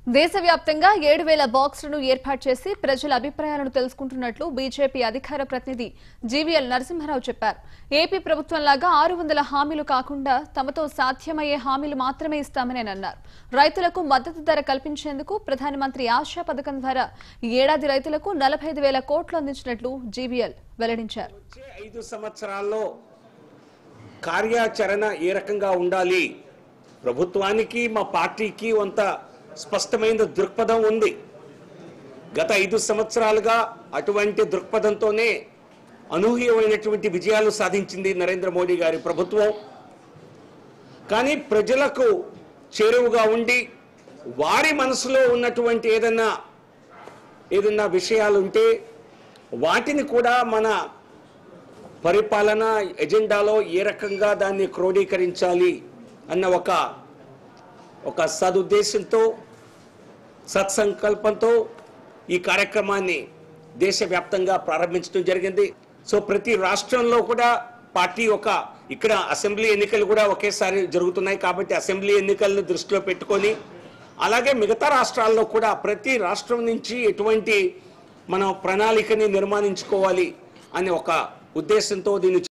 దేశవ్యాప్తంగా ఏడు వేల బాక్సులను ఏర్పాటు చేసి ప్రజల అభిప్రాయాలను తెలుసుకుంటున్నట్లు బీజేపీ అధికార ప్రతినిధి జీవీఎల్ నరసింహారావు చెప్పారు ఏపీ ప్రభుత్వంలాగా ఆరు వందల హామీలు కాకుండా తమతో సాధ్యమయ్యే హామీలు మాత్రమే ఇస్తామని ఆయన అన్నారు రైతులకు మద్దతు ధర కల్పించేందుకు ప్రధానమంత్రి ఆశా పథకం ద్వారా ఈ ఏడాది రైతులకు నలభై ఐదు వేల కోట్లు అందించినట్లు జీవీఎల్ వెల్లడించారు వచ్చే ఐదు సంవత్సరాల్లో కార్యాచరణ ఏ రకంగా ఉండాలి ప్రభుత్వానికి మా పార్టీకి కొంత స్పష్టమైన దృక్పథం ఉంది గత ఐదు సంవత్సరాలుగా అటువంటి దృక్పథంతోనే అనూహ్యమైనటువంటి విజయాలు సాధించింది నరేంద్ర మోడీ గారి ప్రభుత్వం కానీ ప్రజలకు చేరువుగా ఉండి వారి మనసులో ఉన్నటువంటి ఏదన్నా ఏదన్నా విషయాలు ఉంటే వాటిని కూడా మన పరిపాలన ఎజెండాలో ఏ రకంగా దాన్ని క్రోడీకరించాలి అన్న ఒక ఒక సదుద్దేశంతో సత్సంకల్పంతో ఈ కార్యక్రమాన్ని దేశవ్యాప్తంగా ప్రారంభించడం జరిగింది సో ప్రతి రాష్ట్రంలో కూడా పార్టీ ఒక ఇక్కడ అసెంబ్లీ ఎన్నికలు కూడా ఒకేసారి జరుగుతున్నాయి కాబట్టి అసెంబ్లీ ఎన్నికలను దృష్టిలో పెట్టుకొని అలాగే మిగతా రాష్ట్రాల్లో కూడా ప్రతి రాష్ట్రం నుంచి ఎటువంటి మనం ప్రణాళికని నిర్మాణించుకోవాలి అనే ఒక ఉద్దేశంతో దీన్ని